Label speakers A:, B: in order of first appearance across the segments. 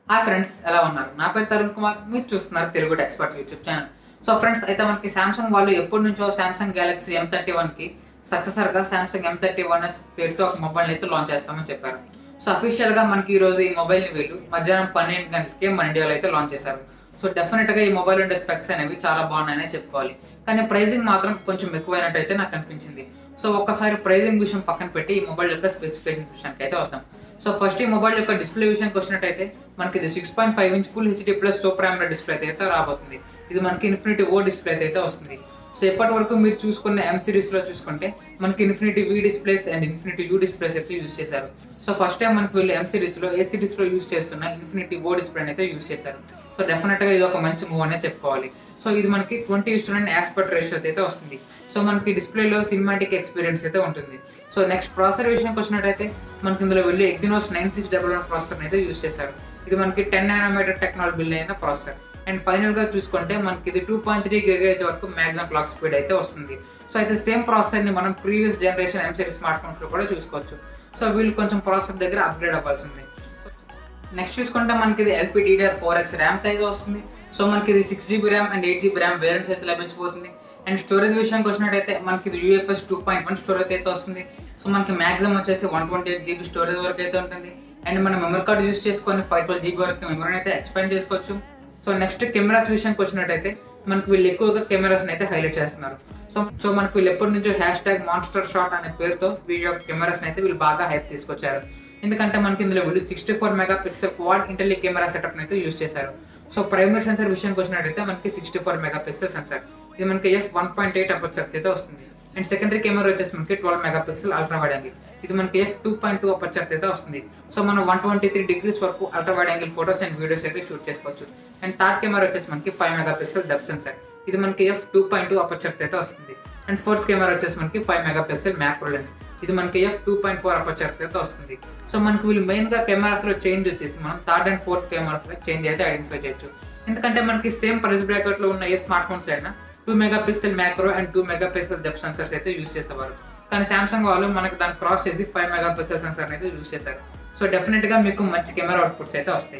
A: hi friends ఎలా ఉన్నారు నా పేరు తరుణ్ కుమార్ మీరు చూస్తున్నారు Telugu expert YouTube channel so friends అయితే మనకి సామ్సంగ్ వాళ్ళు ఎప్పటి నుంచో సామ్సంగ్ గెలాక్సీ ఎం థర్టీ వన్కి సక్సెసర్గా Samsung M thirty one S పేరుతో ఒక మొబైల్ అయితే లాంచ్ చేస్తామని చెప్పారు సో అఫీషియల్గా మనకి ఈ రోజు ఈ మొబైల్ని వీళ్ళు మధ్యాహ్నం పన్నెండు గంటలకి మన ఇండియాలో అయితే లాంచ్ చేశారు సో డెఫినెట్గా ఈ మొబైల్ ఉండే స్పెక్స్ అనేవి చాలా బాగున్నాయని చెప్పుకోవాలి కానీ ప్రైజింగ్ మాత్రం కొంచెం ఎక్కువైనట్టు అయితే నాకు అనిపించింది సో ఒక్కసారి ప్రైజింగ్ విషయం పక్కన పెట్టి ఈ మొబైల్ యొక్క స్పెసిఫికేషన్ విషయానికి అయితే వద్దాం సో ఫస్ట్ ఈ మొబైల్ యొక్క డిస్ప్లే విషయానికి వచ్చినట్టయితే మనకి ఇది six point five inch full HD plus super AMOLED display అయితే రాబోతుంది ఇది మనకి ఇన్ఫినిటీ ఓ డిస్ప్లే అయితే వస్తుంది సో ఇప్పటి వరకు మీరు చూసుకున్న ఎం సిరీస్ లో చూసుకుంటే మనకి Infinity V displays and Infinity U displays అయితే యూస్ చేశారు సో ఫస్ట్ టైం మనకి వీళ్ళు ఎం సిరీస్ లో ఏ సిరీస్ లో యూస్ చేస్తున్న ఇన్ఫినిటీ ఓ డిస్ప్లే అయితే యూస్ చేశారు సో డెఫినెట్ గా ఇది ఒక మంచి మూవ్ అనే చెప్పుకోవాలి సో ఇది మనకి ట్వంటీ స్టూడెంట్ ఆస్పెక్ట్ రేషియో అయితే వస్తుంది సో మనకి డిస్ప్లేలో సినిమాటిక్ ఎక్స్పీరియన్స్ అయితే ఉంటుంది సో నెక్స్ట్ ప్రాసెసర్ విషయానికి వచ్చినట్టయితే మనకి ఇందులో వెళ్ళి Exynos nine six double one processor అయితే యూస్ చేశారు ఇది మనకి టెన్ నానోమీటర్ టెక్నాలజీ బిల్డ్ అయిన ప్రాసెసర్ అండ్ ఫైనల్ గా చూసుకుంటే మనకి ఇది టూ పాయింట్ త్రీ గిగేజ్ వరకు మ్యాక్సిమం క్లాక్ స్పీడ్ అయితే వస్తుంది సో అయితే సేమ్ ప్రాసెసర్ ని మనం previous generation M series smartphones లో కూడా చూసుకోవచ్చు సో వీళ్ళు కొంచెం ప్రాసెసర్ దగ్గర అప్గ్రేడ్ అవ్వాల్సి ఉంది నెక్స్ట్ చూసుకుంటే మనకి ఇది LP DDR four X RAM అయితే వస్తుంది సో మనకి ఇది six GB RAM and eight GB RAM variants అయితే లభించబోతుంది అండ్ స్టోరేజ్ విషయానికి వచ్చినట్టయితే మనకి ఇది UFS two point one storage అయితే వస్తుంది సో మనకి మాక్సిమం వచ్చేసి one twenty eight GB storage వరకు అయితే ఉంటుంది అండ్ మనం మెమరీ కార్డ్ యూస్ చేసుకొని ఫైవ్ ట్వెల్వ్ జీబీ వరకు మెమరీని అయితే ఎక్స్పాండ్ చేసుకోవచ్చు సో నెక్స్ట్ కెమెరాస్ విషయానికి వచ్చినట్టయితే మనకి వీళ్ళు ఎక్కువగా కెమెరాస్ అయితే హైలైట్ చేస్తున్నారు సో సో మనకి వీళ్ళు ఎప్పటి నుంచో హ్యాష్ ట్యాగ్ మాన్స్టర్ షాట్ అనే పేరుతో వీళ్ళ యొక్క కెమెరాస్ అయితే వీళ్ళు బాగా హైప్ తీసుకొచ్చారు ఎందుకంటే మనకి ఇందులో వీళ్ళు sixty four megapixel quad intelli camera setup అయితే యూస్ చేశారు సో ప్రైమరీ సెన్సర్ విషయానికి వచ్చినట్టయితే మనకి sixty four megapixel sensor ఇది మనకి F one point eight aperture అయితే వస్తుంది అండ్ సెకండరీ కెమెరా వచ్చేసి మనకి twelve megapixel ultra wide angle ఇది మనకి F two point two aperture అయితే వస్తుంది సో మనం వన్ ట్వంటీ త్రీ డిగ్రీస్ వరకు ultra wide angle photos and videos అయితే షూట్ చేసుకోవచ్చు అండ్ థర్డ్ కెమెరా వచ్చేసి మనకి five megapixel depth sensor ఇది మనకి F two point two aperture అయితే వస్తుంది అండ్ ఫోర్త్ కెమెరా వచ్చేసి మనకి five megapixel macro lens ఇది మనకి F two point four aperture అయితే వస్తుంది సో మనకి వీళ్ళు మెయిన్ గా కెమెరాస్ లో చేంజ్ వచ్చేసి మనం థర్డ్ అండ్ ఫోర్త్ కెమెరాస్ లో చేంజ్ అయితే ఐడెంటిఫై చేయొచ్చు ఎందుకంటే మనకి సేమ్ ప్రైస్ బ్రాకెట్ లో ఉన్న ఏ స్మార్ట్ ఫోన్స్ అయినా two megapixel macro and two megapixel depth sensors అయితే యూస్ చేసేవారు కానీ సామ్సంగ్ వాళ్ళు మనకి దాన్ని క్రాస్ చేసి ఫైవ్ మెగా పిక్సెల్ సెన్సర్ అయితే యూస్ చేశారు సో డెఫినెట్ గా మీకు మంచి కెమెరా అవుట్పుట్స్ అయితే వస్తాయి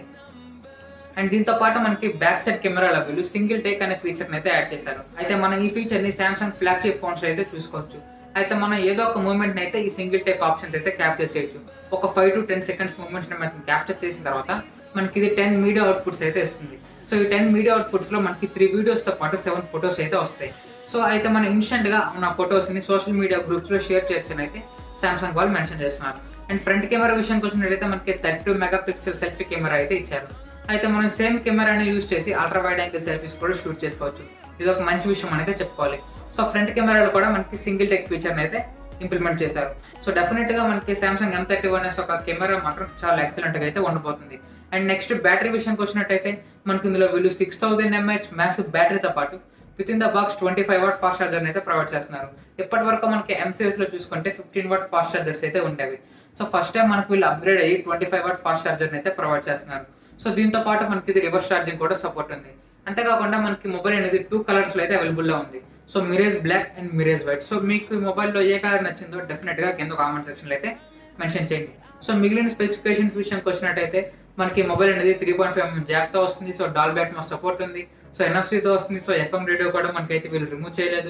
A: అండ్ దీంతో పాటు మనకి బ్యాక్ సైడ్ కెమెరాల వీళ్ళు సింగిల్ టేక్ అనే ఫీచర్ అయితే యాడ్ చేశారు అయితే మనం ఈ ఫీచర్ ని సామ్సంగ్ ఫ్లాగ్షిప్ ఫోన్స్ అయితే చూసుకోవచ్చు అయితే మనం ఏదో ఒక మూమెంట్ అయితే ఈ సింగిల్ టేక్ ఆప్షన్ అయితే క్యాప్చర్ చేయొచ్చు ఒక five to ten seconds moments మనం క్యాప్చర్ చేసిన తర్వాత మనకి ఇది టెన్ మీడియా అవుట్పుట్స్ అయితే ఇస్తుంది సో ఈ టెన్ మీడియా అవుట్పుట్స్ లో మనకి త్రీ వీడియోస్ తో పాటు సెవెన్ ఫొటోస్ అయితే వస్తాయి సో అయితే మనం ఇన్స్టెంట్ గా మన ఫొటోస్ ని సోషల్ మీడియా గ్రూప్స్ లో షేర్ చేయొచ్చని అయితే సామ్సంగ్ వాళ్ళు మెన్షన్ చేస్తున్నారు అండ్ ఫ్రంట్ కెమెరా విషయానికి వచ్చినట్లయితే మనకి thirty two megapixel selfie camera అయితే ఇచ్చారు అయితే మనం సేమ్ కెమెరాని యూజ్ చేసి అల్ట్రా వైడ్ యాంగిల్ సెల్ఫీస్ కూడా షూట్ చేసుకోవచ్చు ఇది ఒక మంచి విషయం అనేది చెప్పుకోవాలి సో ఫ్రంట్ కెమెరాలో కూడా మనకి సింగిల్ టెక్ ఫీచర్ అయితే ఇంప్లిమెంట్ చేశారు సో డెఫినెట్ గా మనకి సామ్సంగ్ ఎం థర్టీ వన్ ఒక కెమెరా మాత్రం చాలా ఎక్సలెంట్ గా అయితే ఉండబోతుంది అండ్ నెక్స్ట్ బ్యాటరీ విషయానికి వచ్చినట్టయితే మనకి ఇందులో వీళ్ళు సిక్స్ థౌసండ్ ఎంహెచ్ మ్యాక్స్ బ్యాటరీతో పాటు with in the box twenty five watt fast charger అయితే ప్రొవైడ్ చేస్తున్నారు ఇప్పటి వరకు మనకి ఎం సిరీస్ లో చూసుకుంటే ఫిఫ్టీన్ వాట్ ఫాస్ట్ చార్జర్స్ అయితే ఉండేవి సో ఫస్ట్ టైం మనకి వీళ్ళు అప్గ్రేడ్ అయ్యి twenty five watt fast charger అయితే ప్రొవైడ్ చేస్తున్నారు సో దీంతో పాటు మనకి ఇది రివర్స్ ఛార్జింగ్ కూడా సపోర్ట్ ఉంది అంతేకాకుండా మనకి మొబైల్ అనేది టూ కలర్స్ లో అయితే అవైలబుల్ లో ఉంది so mirage black and mirage white so మీకు ఈ మొబైల్లో ఏ కలర్ నచ్చిందో డెఫినెట్ గా కింద కామెంట్ సెక్షన్ లో అయితే మెన్షన్ చేయండి సో మిగిలిన స్పెసిఫికేషన్స్ విషయానికి వచ్చినట్టయితే మనకి మొబైల్ అనేది త్రీ పాయింట్ ఫైవ్ జాక్ తో వస్తుంది సో డాల్ బ్యాట్ మా సపోర్ట్ ఉంది సో NFC తో వస్తుంది సో ఎఫ్ఎం రేడియో కూడా మనకైతే వీళ్ళు రిమూవ్ చేయలేదు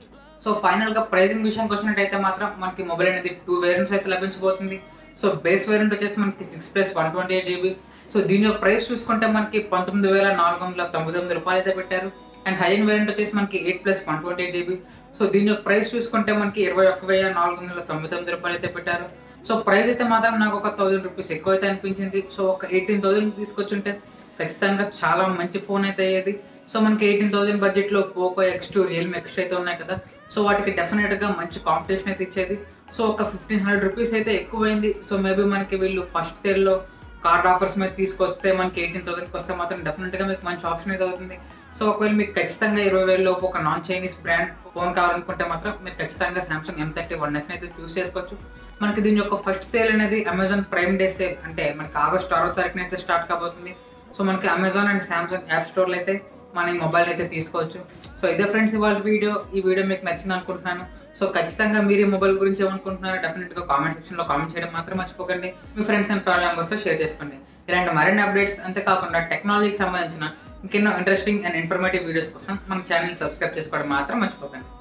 A: సో ఫైనల్ గా ప్రైసింగ్ విషయానికి వచ్చినట్టయితే మాత్రం మనకి మొబైల్ అనేది టూ వేరియంట్స్ అయితే లభించబోతుంది సో బేస్ వేరియంట్ వచ్చేసి మనకి six plus one twenty eight GB so దీని యొక్క ప్రైస్ చూసుకుంటే మనకి పంతొమ్మిది వేల నాలుగు వందల తొంభై తొమ్మిది రూపాయలు అయితే పెట్టారు అండ్ హై ఎండ్ వేరియంట్ వచ్చేసి మనకి eight plus one twenty eight GB so దీని యొక్క ప్రైస్ చూసుకుంటే మనకి ఇరవై ఒక్క వెయ్యి నాలుగు వందల తొంభై తొమ్మిది రూపాయలు అయితే పెట్టారు సో ప్రైస్ అయితే మాత్రం నాకు ఒక థౌసండ్ రూపీస్ ఎక్కువ అయితే అనిపించింది సో ఒక ఎయిటీన్ థౌసండ్ తీసుకొచ్చుంటే ఖచ్చితంగా చాలా మంచి ఫోన్ అయితే అయ్యేది సో మనకి ఎయిటీన్ థౌసండ్ బడ్జెట్ లో Poco X two Realme X అయితే ఉన్నాయి కదా సో వాటికి డెఫినెట్ గా మంచి కాంపిటీషన్ అయితే ఇచ్చేది సో ఒక ఫిఫ్టీన్ హండ్రెడ్ రూపీస్ అయితే ఎక్కువైంది సో మేబీ మనకి వీళ్ళు ఫస్ట్ ఇయర్ లో కార్డ్ ఆఫర్స్ మీద తీసుకొస్తే మనకి ఎయిటీన్ థౌసండ్కి వస్తే మాత్రం డెఫినెట్ గా మీకు మంచి ఆప్షన్ అయితే అవుతుంది సో ఒకవేళ మీకు ఖచ్చితంగా ఇరవై వేల లోపు ఒక నాన్ చైనీస్ బ్రాండ్ ఫోన్ కావాలనుకుంటే మాత్రం మీరు ఖచ్చితంగా Samsung M thirty one S అయితే చూస్ చేసుకోవచ్చు మనకి దీని యొక్క ఫస్ట్ సేల్ అనేది అమెజాన్ ప్రైమ్ డే సేల్ అంటే మనకి ఆగస్ట్ ఆరో తారీఖున అయితే స్టార్ట్ కాబోతుంది సో మనకి అమెజాన్ అండ్ సామ్సంగ్ యాప్ స్టోర్లో అయితే మన ఈ మొబైల్ అయితే తీసుకోవచ్చు సో ఇదే ఫ్రెండ్స్ ఇవాళ వీడియో ఈ వీడియో మీకు నచ్చింది అనుకుంటున్నాను సో ఖచ్చితంగా మీరు ఈ మొబైల్ గురించి ఏమనుకుంటున్నారో డెఫినెట్ గా కామెంట్ సెక్షన్ లో కామెంట్ చేయడం మాత్రం మర్చిపోకండి మీ ఫ్రెండ్స్ అండ్ ఫ్యామిలీ మెంబర్స్ తో షేర్ చేసుకోండి ఇలాంటి మరిన్ని అప్డేట్స్ అంతేకాకుండా టెక్నాలజీకి సంబంధించిన ఇంకెన్నో ఇంట్రెస్టింగ్ అండ్ ఇన్ఫర్మేటివ్ వీడియోస్ కోసం మన ఛానల్ సబ్స్క్రైబ్ చేసుకోవడం మాత్రం మర్చిపోకండి